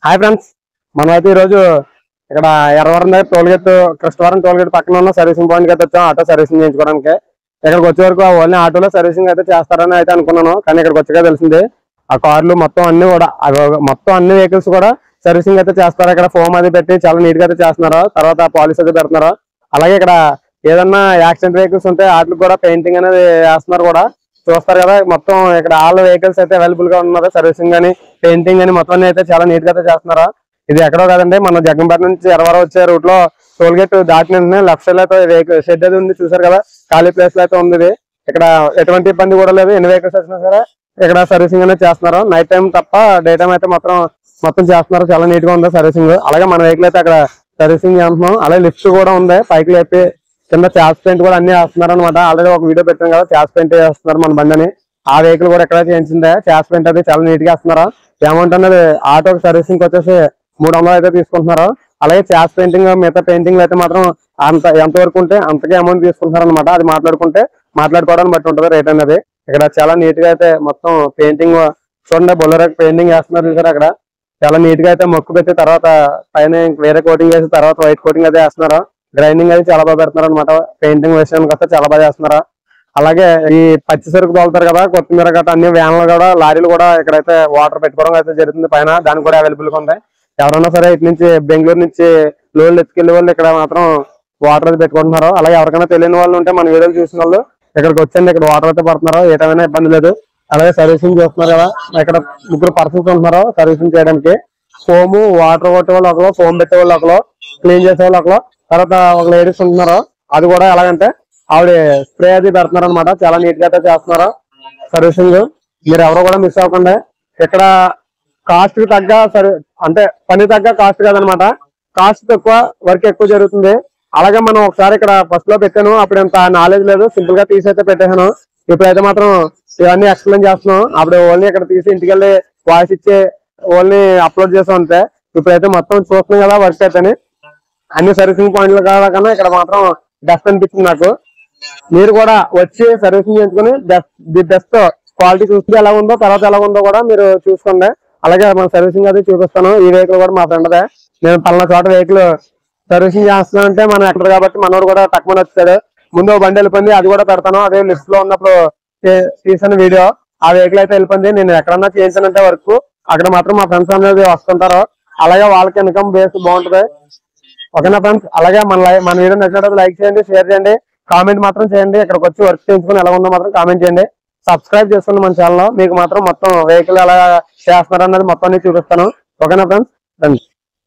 Hi friends మనం అయితే ఈరోజు ఇక్కడ ఎర్రవరం దగ్గర toll gate Krishnavaram toll gate పక్కన ఉన్న సర్వీసింగ్ పాయింట్ అయితే వచ్చాం ఆటో సర్వీసింగ్ చేయించుకోవడానికి ఇక్కడికి వచ్చే వరకు ఓన్లీ ఆటోలో సర్వీసింగ్ అయితే చేస్తారని అయితే అనుకున్నాను కానీ ఇక్కడికి వచ్చాక తెలిసింది ఆ కార్లు మొత్తం అన్ని కూడా అవి మొత్తం అన్ని వెహికల్స్ కూడా సర్వీసింగ్ అయితే చేస్తారు ఇక్కడ ఫోమ్ అది పెట్టి చాలా నీట్ గా అయితే చేస్తున్నారు తర్వాత పాలిస్ అయితే పెడుతున్నారు అలాగే ఇక్కడ ఏదన్నా యాక్సిడెంట్ వెహికల్స్ ఉంటే వాటికి కూడా పెయింటింగ్ అనేది వేస్తున్నారు కూడా చూస్తారు కదా మొత్తం ఇక్కడ ఆల్ వెహికల్స్ అయితే అవైలబుల్ గా ఉన్నారు సర్వీసింగ్ కానీ పెయింటింగ్ అని మొత్తం అన్ని అయితే చాలా నీట్ గా అయితే చేస్తున్నారు ఇది ఎక్కడో కదండి మన జగ్గంపేట నుంచి ఎరవరం వచ్చే రూట్ లో టోల్ గేట్ దాటిన లెఫ్ట్ సైడ్ అయితే వెహికల్ షెడ్ అది ఉంది చూసారు కదా ఖాళీ ప్లేస్ లో అయితే ఉంది ఇది. ఇక్కడ ఎటువంటి ఇబ్బంది కూడా లేదు ఎన్ని వెహికల్స్ వచ్చినా సరే ఇక్కడ సర్వీసింగ్ అనేది చేస్తున్నారు నైట్ టైం తప్ప డే టైం అయితే మొత్తం మొత్తం చేస్తున్నారు చాలా నీట్ గా ఉంది సర్వీసింగ్ అలాగే మన వెహికల్ అయితే అక్కడ సర్వీసింగ్ చేస్తున్నాం అలాగే లిఫ్ట్ కూడా ఉంది పైకి లేపి కింద చాస్ పెయింట్ కూడా అన్ని వేస్తున్నారు అనమాట ఆల్రెడీ ఒక వీడియో పెట్టాం కదా చాస్ పెయింట్ వేస్తున్నారు మన బండిని ఆ వెహికల్ కూడా ఎక్కడ చేయించిందే చాస్ పెయింట్ అది చాలా నీట్ గా వేస్తున్నారు అమౌంట్ అనేది ఆటోకి సర్వీసింగ్ వచ్చేసి మూడు వందలు అయితే తీసుకుంటున్నారు అలాగే చాస్ పెయింటింగ్ మిగతా పెయింటింగ్ అయితే మాత్రం అంత ఎంత వరకు ఉంటే అంతకే అమౌంట్ తీసుకుంటున్నారు అనమాట అది మాట్లాడుకుంటే మాట్లాడుకోవడానికి బట్టి ఉంటుంది రేట్ అనేది ఇక్కడ చాలా నీట్ గా అయితే మొత్తం పెయింటింగ్ చూడండి బొల్లర పెయింటింగ్ వేస్తున్నారు చూసారు అక్కడ చాలా నీట్ గా అయితే మొక్కు పెట్టి తర్వాత పైన ఇంక వేరే కోటింగ్ వేసి తర్వాత వైట్ కోటింగ్ అయితే వేస్తున్నారు గ్రైండింగ్ అది చాలా బాగా పెడుతున్నారు అనమాట పెయింటింగ్ విషయానికి వస్తే చాలా బాగా చేస్తున్నారు అలాగే ఈ పచ్చి సరుకు తోలుతారు కదా కొత్తిమీర గట్రా అన్ని వ్యాన్లు కూడా లారీలు కూడా ఇక్కడైతే వాటర్ పెట్టుకోవడం అయితే జరుగుతుంది పైన దానికి కూడా అవైలబుల్ గా ఉంది ఎవరైనా సరే ఇటు నుంచి బెంగళూరు నుంచి లోన్లు ఎత్తుకెళ్లే వాళ్ళు ఇక్కడ మాత్రం వాటర్ అది పెట్టుకుంటున్నారు అలాగే ఎవరికైనా తెలియని వాళ్ళు ఉంటే మన వీడియోలు చూసిన వాళ్ళు ఇక్కడికి వచ్చండి ఇక్కడ వాటర్ అయితే పడుతున్నారు ఏటైనా ఇబ్బంది లేదు అలాగే సర్వీసింగ్ చేస్తున్నారు కదా ఇక్కడ ముగ్గురు పర్సన్స్ ఉంటున్నారు సర్వీసింగ్ చేయడానికి ఫోమ్ వాటర్ కొట్టే వాళ్ళు ఒకరు ఫోమ్ పెట్టే వాళ్ళు ఒకరు క్లీన్ చేసే వాళ్ళు ఒకరు తర్వాత ఒక లేడీస్ ఉంటున్నారు అది కూడా ఎలాగంటే ఆవిడ స్ప్రే అది పెడుతున్నారు అనమాట చాలా నీట్ గా అయితే చేస్తున్నారు సర్వీసింగ్ మీరు ఎవరు కూడా మిస్ అవ్వకుండా ఇక్కడ కాస్ట్ కి తగ్గ సరే అంటే పని తగ్గ కాస్ట్ కాదనమాట కాస్ట్ తక్కువ వర్క్ ఎక్కువ జరుగుతుంది అలాగే మనం ఒకసారి ఇక్కడ ఫస్ట్ లో పెట్టాను అప్పుడు ఇంత నాలెడ్జ్ లేదు సింపుల్ గా తీసి అయితే పెట్టేశాను ఇప్పుడైతే మాత్రం ఇవన్నీ ఎక్స్ప్లెయిన్ చేస్తున్నాం అప్పుడు ఓన్లీ ఇక్కడ తీసి ఇంటికి వెళ్ళి వాయిస్ ఇచ్చి ఓన్లీ అప్లోడ్ చేసాం అంతే ఇప్పుడైతే మొత్తం చూస్తున్నాం కదా వర్క్ అయితే అన్ని సర్వీసింగ్ పాయింట్లు కాకుండా ఇక్కడ మాత్రం బెస్ట్ అనిపించింది నాకు మీరు కూడా వచ్చి సర్వీసింగ్ చేయించుకుని ది బెస్ట్ క్వాలిటీ చూస్తే ఎలా ఉందో తర్వాత ఎలా ఉందో కూడా మీరు చూసుకోండి అలాగే మన సర్వీసింగ్ అది చూపిస్తాను ఈ వెహికల్ కూడా మా ఫ్రెండ్దే నేను పలానా చోట వెహికల్ సర్వీసింగ్ చేస్తానంటే మనం ఎక్కడ కాబట్టి మనోడు కూడా తక్కువ వచ్చాడు ముందు ఓ బండి వెళ్ళిపోయింది అది కూడా పెడతాను అదే లిస్ట్ లో ఉన్నప్పుడు తీ- తీసిన వీడియో ఆ వెహికల్ అయితే వెళ్ళిపోయింది నేను ఎక్కడన్నా చేయించానంటే వరకు అక్కడ మాత్రం మా ఫ్రెండ్స్ అనేది వస్తుంటారు అలాగే వాళ్ళకి ఇన్కమ్ బేస్ బాగుంటది ఓకేనా ఫ్రెండ్స్ అలాగే మన లై- మన వీడియో నచ్చినట్టు లైక్ చేయండి షేర్ చేయండి కామెంట్ మాత్రం చేయండి ఇక్కడికి వచ్చి వర్క్ చేయించుకుని ఎలా ఉందో మాత్రం కామెంట్ చేయండి సబ్స్క్రైబ్ చేసుకోండి మన ఛానల్ మీకు మాత్రం మొత్తం వెహికల్ ఎలా చేస్తున్నారు అన్నది మొత్తం అన్ని చూపిస్తాను ఓకేనా ఫ్రెండ్స్ రండి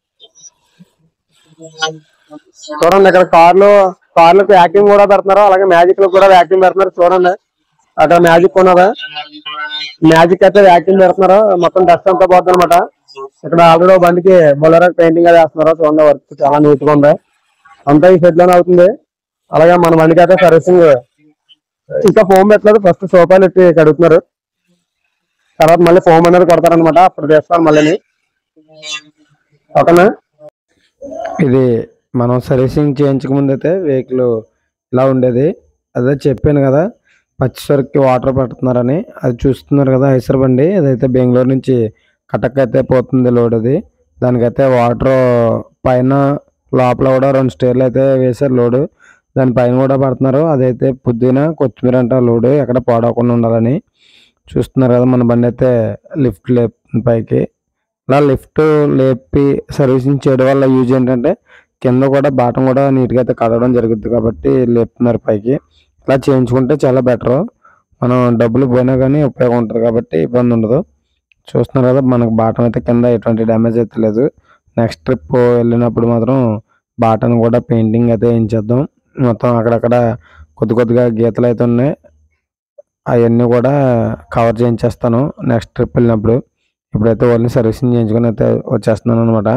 చూడండి ఇక్కడ కార్లు కార్లకు వ్యాక్యూమ్ కూడా పెడుతున్నారు అలాగే మ్యాజిక్ లో కూడా వ్యాక్యూమ్ పెడుతున్నారు చూడండి అక్కడ మ్యాజిక్ ఉన్నదా మ్యాజిక్ అయితే వ్యాక్యూమ్ పెడుతున్నారు మొత్తం డస్ట్ అంతా పోతుంది అనమాట ఇక్కడ ఆల్రెడీ ఒక బండికి బొలరా పెయింటింగ్ అది వేస్తున్నారు చూడండి వర్క్ చాలా నీట్ గా ఉంది అంతా ఈ షెడ్ లోనే అవుతుంది అలాగే మన బండికి అయితే సర్వీసింగ్ ఇంకా ఫోమ్ పెట్టలేదు ఫస్ట్ సోపాలు ఎట్టి కడుగుతున్నారు తర్వాత మళ్ళీ ఫోమ్ అనేది కొడతారనమాట అప్పుడు చేస్తారు మళ్ళీ ఓకేనా ఇది మనం సర్వీసింగ్ చేయించక ముందు అయితే వెహికల్ ఇలా ఉండేది అదే చెప్పాను కదా పచ్చిసరికి వాటర్ పెడుతున్నారని అది చూస్తున్నారు కదా ఐసర్ బండి అదైతే బెంగళూరు నుంచి కటక్ అయితే పోతుంది లోడ్ అది దానికైతే వాటర్ పైన లోపల కూడా రెండు స్టేర్లు అయితే వేశారు లోడు దాని పైన కూడా పెడుతున్నారు అదైతే పుదీనా కొత్తిమీర అంట లోడు ఎక్కడ పాడవకుండా ఉండాలని చూస్తున్నారు కదా మన బండి అయితే లిఫ్ట్ లే పైకి ఇలా లిఫ్ట్ లేపి సర్వీసింగ్ చేయడం వల్ల యూజ్ ఏంటంటే కింద కూడా బాటం కూడా నీట్గా అయితే కడగడం జరుగుతుంది కాబట్టి లేపుతున్నారు పైకి ఇలా చేయించుకుంటే చాలా బెటర్ మనం డబ్బులు పోయినా కానీ ఉపయోగం ఉంటుంది కాబట్టి ఇబ్బంది ఉండదు చూస్తున్నారు కదా మనకు బాటం అయితే కింద ఎటువంటి డ్యామేజ్ అయితే లేదు నెక్స్ట్ ట్రిప్ వెళ్ళినప్పుడు మాత్రం బాటను కూడా పెయింటింగ్ అయితే వేయించేద్దాం మొత్తం అక్కడక్కడ కొద్ది కొద్దిగా గీతలు అయితే ఉన్నాయి అవన్నీ కూడా కవర్ చేయించేస్తాను నెక్స్ట్ ట్రిప్ వెళ్ళినప్పుడు ఇప్పుడైతే ఓన్లీ సర్వీసింగ్ చేయించుకొని అయితే వచ్చేస్తున్నాను అనమాట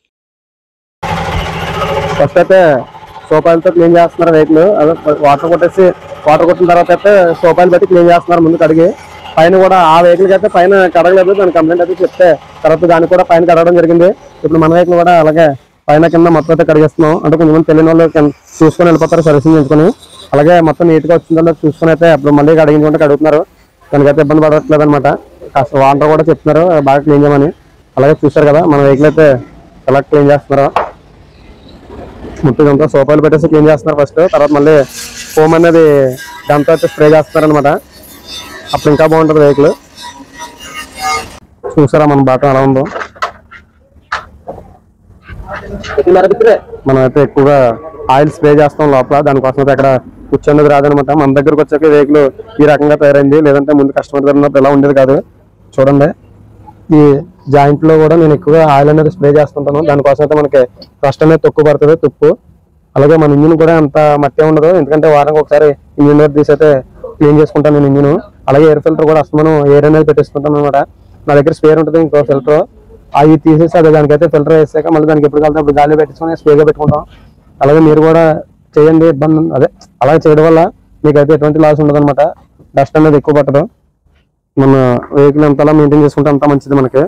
ఫస్ట్ అయితే సోపాయిలతో క్లీన్ చేస్తున్నారు వెహికల్ అదే వాటర్ కొట్టేసి వాటర్ కొట్టిన తర్వాత అయితే సోపాయిలు పెట్టి క్లీన్ చేస్తున్నారు ముందు కడిగి పైన కూడా ఆ వెహికల్ కి అయితే పైన కడగలేదు దాని కంప్లైంట్ అయితే చెప్తే తర్వాత దానికి కూడా పైన కడగడం జరిగింది ఇప్పుడు మన వెహికల్ కూడా అలాగే పైన కింద మొత్తం అయితే కడిగేస్తున్నాం అంటే కొంతమంది తెలియని వాళ్ళు కింద చూసుకొని వెళ్ళిపోతారు సర్వీసింగ్ చేసుకుని అలాగే మొత్తం నీట్ గా వచ్చిందో చూసుకొని అయితే అప్పుడు మళ్ళీ కడిగించుకుంటే కడుగుతున్నారు దానికైతే ఇబ్బంది పడట్లేదు అనమాట కాస్త వాటర్ కూడా చెప్తున్నారు బాగా క్లీన్ చేయమని అలాగే చూసారు కదా మన వెహికల్ అయితే ఎలా క్లీన్ చేస్తున్నారో ముట్టుదంతా సోపాలు పెట్టేసి క్లీన్ చేస్తున్నారు ఫస్ట్ తర్వాత మళ్ళీ ఫోమ్ అనేది గంట అయితే స్ప్రే చేస్తున్నారు అనమాట అప్పుడు ఇంకా బాగుంటుంది వెహికల్ చూసారా మన బాటం ఎలా ఉందో మనం అయితే ఎక్కువగా ఆయిల్ స్ప్రే చేస్తాం లోపల దానికోసం అయితే అక్కడ కూర్చొని రాదనమాట మన దగ్గరకు వచ్చాక వెహికల్ ఈ రకంగా తయారైంది లేదంటే ముందు కస్టమర్ దగ్గర ఉన్నప్పుడు ఎలా ఉండేది కాదు చూడండి ఈ జాయింట్ లో కూడా నేను ఎక్కువగా ఆయిల్ అనేది స్ప్రే చేస్తుంటాను దానికోసం అయితే మనకి ఫస్ట్ అనేది తక్కువ పడుతుంది తుప్పు అలాగే మన ఇంజిన్ కూడా అంత మట్టి ఉండదు ఎందుకంటే వారానికి ఒకసారి ఇంజిన్ డోర్ తీసి అయితే క్లీన్ చేసుకుంటాను నేను ఇంజిన్ అలాగే ఎయిర్ ఫిల్టర్ కూడా అస్తమానం ఎయిర్ అనేది పెట్టేసుకుంటాను అనమాట నా దగ్గర స్పేర్ ఉంటుంది ఇంకో ఫిల్టర్ అవి తీసేసి అదే దానికైతే ఫిల్టర్ వేసాక మళ్ళీ దానికి ఎప్పుడు కలితే అప్పుడు గాలి పెట్టేసుకొని స్పేగా పెట్టుకుంటాం అలాగే మీరు కూడా చేయండి ఇబ్బంది ఉంది. అదే అలా చేయడం వల్ల మీకైతే ఎటువంటి లాస్ ఉండదు అనమాట డస్ట్ అనేది ఎక్కువ పట్టదు మన వెహికల్ ఎంతలా మెయింటైన్ చేసుకుంటే అంత మంచిది మనకి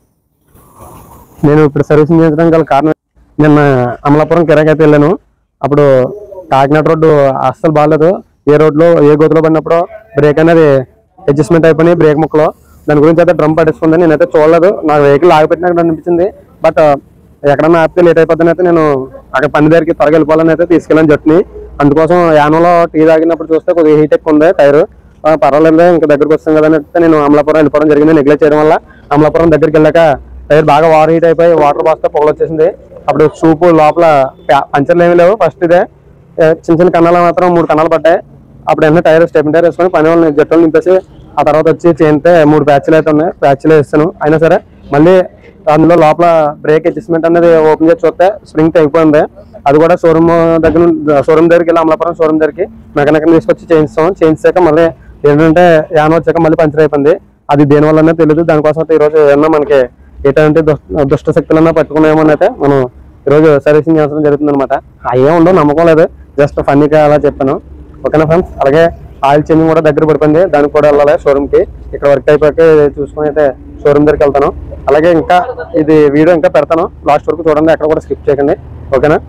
నేను ఇప్పుడు సర్వీసింగ్ చేయించడానికి గల కారణం నిన్న అమలాపురం కిరాకి అయితే వెళ్ళాను అప్పుడు కాకినాడ రోడ్డు అస్సలు బాగాలేదు ఏ రోడ్లో ఏ గోతులో పడినప్పుడు బ్రేక్ అనేది అడ్జస్ట్మెంట్ అయిపోయి బ్రేక్ ముక్కలో దాని గురించి అయితే డ్రమ్ పట్టేసుకుంది నేనైతే చూడలేదు నా వెహికల్ ఆగిపెట్టినట్టు అనిపించింది బట్ ఎక్కడన్నా ఆపితే లేట్ అయిపోతుంది అయితే నేను అక్కడ పని దగ్గరికి త్వరగా వెళ్ళిపోవాలని అయితే తీసుకెళ్ళాను జట్ని అందుకోసం యానంలో టీ తాగినప్పుడు చూస్తే కొద్దిగా హీట్ ఎక్కువ ఉంది టైర్ పర్వాలేదు ఇంకా దగ్గరికి వస్తాం కదా అని అయితే నేను అమలాపురం వెళ్ళిపోవడం జరిగింది నెగ్లెక్ట్ చేయడం వల్ల అమలాపురం దగ్గరికి వెళ్ళాక టైర్ బాగా వాటర్ హీట్ అయిపోయి వాటర్ పోస్తే పొగలు వచ్చేసింది అప్పుడు సూపు లోపల ప్యా- పంచర్లు ఏమీ లేవు ఫస్ట్ ఇదే ఏ, చిన్న చిన్న కన్నాలు మాత్రం మూడు కన్నాలు పడ్డాయి అప్పుడు వెంటనే టైర్ స్టెప్ టైర్ వేసుకొని పని వాళ్ళని జట్టులు నింపేసి ఆ తర్వాత వచ్చి చేయితే మూడు ప్యాచ్లు అయితే ఉన్నాయి ప్యాచ్లు వేస్తాను అయినా సరే మళ్ళీ అందులో లోపల బ్రేక్ అడ్జస్ట్మెంట్ అనేది ఓపెన్ చేసి చూస్తే స్ప్రింగ్ తెగిపోయింది అది కూడా షోరూమ్ దగ్గర షోరూమ్ దగ్గరికి వెళ్ళి అమలాపురం షోరూమ్ దగ్గరికి మెకానిక్ తీసుకొచ్చి చేయిస్తాం చేయించాక మళ్ళీ ఏంటంటే యాన్ వచ్చాక మళ్ళీ పంచర్ అయిపోయింది అది దేని వల్లనే తెలియదు దానికోసం అయితే ఈరోజు ఏమన్నా మనకి ఎటువంటి దుష్ట- దుష్ట శక్తులన్నా పట్టుకున్నామో అని అయితే మనం ఈరోజు సర్వీసింగ్ చేయించడం జరుగుతుంది అనమాట అయ్యే ఉండవు నమ్మకం లేదు జస్ట్ ఫన్నీగా అలా చెప్పాను ఓకేనా ఫ్రెండ్స్ అలాగే ఆయిల్ చేంజింగ్ కూడా దగ్గర పడిపోయింది దానికి కూడా వెళ్ళాలి షోరూమ్ కి ఇక్కడ వర్క్ అయిపోయాక చూసుకొని అయితే షోరూమ్ దగ్గరికి వెళ్తాను అలాగే ఇంకా ఇది వీడియో ఇంకా పెడతాను లాస్ట్ వరకు చూడండి ఎక్కడ కూడా స్కిప్ చేయకండి ఓకేనా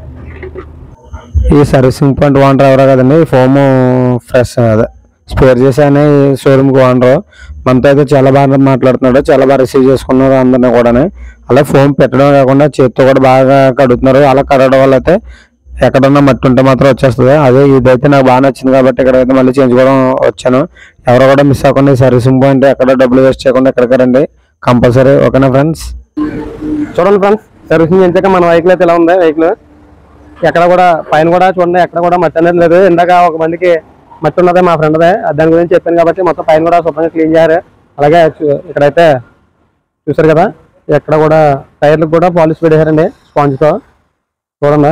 ఈ సర్వీసింగ్ పాయింట్ ఓనర్ ఎవరో కదండి ఫోమ్ ఫ్రెష్ అదే స్పేర్ చేసి అనే షోరూమ్కి ఓనరు మనతో అయితే చాలా బాగా మాట్లాడుతున్నాడు చాలా బాగా రిసీవ్ చేసుకున్నారు అందరిని కూడా అలా ఫోమ్ పెట్టడం కాకుండా చేతితో కూడా బాగా కడుగుతున్నారు అలా కడగడం వల్ల అయితే ఎక్కడన్నా మట్టి ఉంటే మాత్రం వచ్చేస్తుంది అదే ఇదైతే నాకు బాగా నచ్చింది కాబట్టి ఇక్కడైతే మళ్ళీ చేయించుకోవడం వచ్చాను ఎవరు కూడా మిస్ అవ్వకుండా ఈ సర్వీసింగ్ పాయింట్ ఎక్కడ డబ్బులు వేస్ట్ చేయకుండా ఎక్కడికి రండి కంపల్సరీ ఓకేనా ఫ్రెండ్స్ చూడండి ఫ్రెండ్స్ సర్వీసింగ్ చేయించాక మన వెహికల్ అయితే ఇలా ఉంది వెహికల్ ఎక్కడ కూడా పైన కూడా చూడండి ఎక్కడ కూడా మట్టి అనేది లేదు ఇందాక ఒక మందికి మట్టి ఉన్నదే మా ఫ్రెండ్దే దాని గురించి చెప్పాను కాబట్టి మొత్తం పైన కూడా శుభ్రంగా క్లీన్ చేయాలి అలాగే చూ- ఇక్కడైతే చూసారు కదా ఎక్కడ కూడా టైర్లకు కూడా పాలిష్ పెట్టేశారండి స్పాంజ్తో చూడండి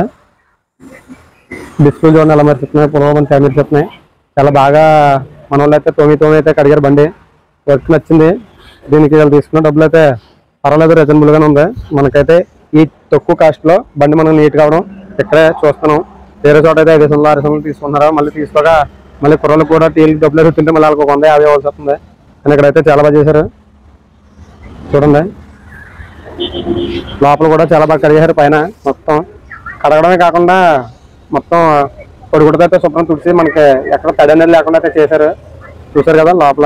డిస్ప్లే చూడండి ఎలా మరిచిస్తున్నాయి పునః టైం మరిచిస్తున్నాయి చాలా బాగా మన వాళ్ళు అయితే తొమ్మిది తొమ్మిది అయితే కడిగారు బండి వర్క్ నచ్చింది దీనికి వీళ్ళు తీసుకున్న డబ్బులు అయితే పర్వాలేదు రీజనబుల్ గానే ఉంది మనకైతే ఈ తక్కువ కాస్ట్ లో బండి మనం నీట్ కావడం ఇక్కడే చూస్తున్నాం వేరే చోట అయితే ఐదు వందలు ఆరు వందలు తీసుకున్నారా మళ్ళీ తీసుకోగా మళ్ళీ కుర్రలకు కూడా టీలకు డబ్బులు ఎదుగుతుంటే మళ్ళీ వాళ్ళకి ఒక వంద యాభై అవ్వాల్సి వస్తుంది కానీ ఇక్కడైతే చాలా బాగా చేశారు చూడండి లోపల కూడా చాలా బాగా కడిగారు పైన మొత్తం కడగడమే కాకుండా మొత్తం పొడిగుడితో అయితే శుభ్రం తుడిచి మనకి ఎక్కడ తడి అనేది లేకుండా అయితే చేశారు చూసారు కదా లోపల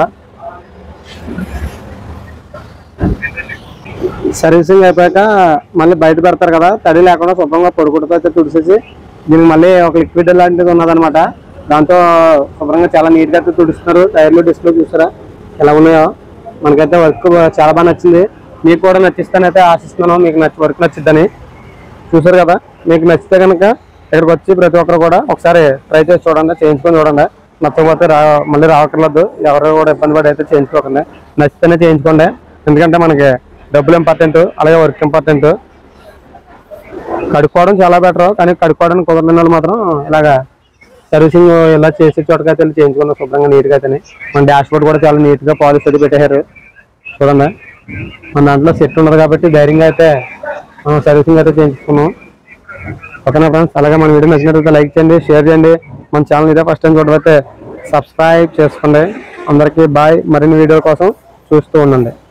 సర్వీసింగ్ అయిపోయాక మళ్ళీ బయట పెడతారు కదా తడి లేకుండా శుభ్రంగా పొడిగుడితో అయితే తుడిచేసి దీనికి మళ్ళీ ఒక లిక్విడ్ లాంటిది ఉన్నదన్నమాట దాంతో శుభ్రంగా చాలా నీట్గా అయితే తుడుస్తున్నారు టైర్లు డిస్ప్లే చూసారా ఎలా ఉన్నాయో మనకైతే వర్క్ చాలా బాగా నచ్చింది మీకు కూడా నచ్చిస్తానైతే ఆశిస్తున్నాను మీకు నచ్చి వర్క్ నచ్చిద్దని చూసారు కదా మీకు నచ్చితే కనుక ఇక్కడికి వచ్చి ప్రతి ఒక్కరు కూడా ఒకసారి ట్రై చేసి చూడండి చేయించుకొని చూడండి నచ్చకపోతే రా మళ్ళీ రావక్కర్లేదు ఎవరు కూడా ఇబ్బంది పడి అయితే చేయించుకోకండి నచ్చితేనే చేయించుకోండి ఎందుకంటే మనకి డబ్బులు ఇంపార్టెంట్ అలాగే వర్క్ ఇంపార్టెంట్ కడుక్కోవడం చాలా బెటర్ కానీ కడుక్కోవడానికి కుదరని వాళ్ళు మాత్రం ఇలాగా సర్వీసింగ్ ఇలా చేసే చోటకైతే వెళ్ళి చేయించుకున్నాం శుభ్రంగా నీట్గా అయితే మన డాష్ బోర్డ్ కూడా చాలా నీట్గా పాలిష్ అది పెట్టేశారు చూడండి మన దాంట్లో సెట్ ఉండదు కాబట్టి ధైర్యంగా అయితే మనం సర్వీసింగ్ అయితే చేయించుకున్నాం ఓకేనా ఫ్రెండ్స్ అలాగే మన వీడియో నచ్చినట్లయితే లైక్ చేయండి షేర్ చేయండి మన ఛానల్ ఇదే ఫస్ట్ టైం చూడబోతే సబ్స్క్రైబ్ చేసుకోండి అందరికీ బాయ్ మరిన్ని వీడియోల కోసం చూస్తూ ఉండండి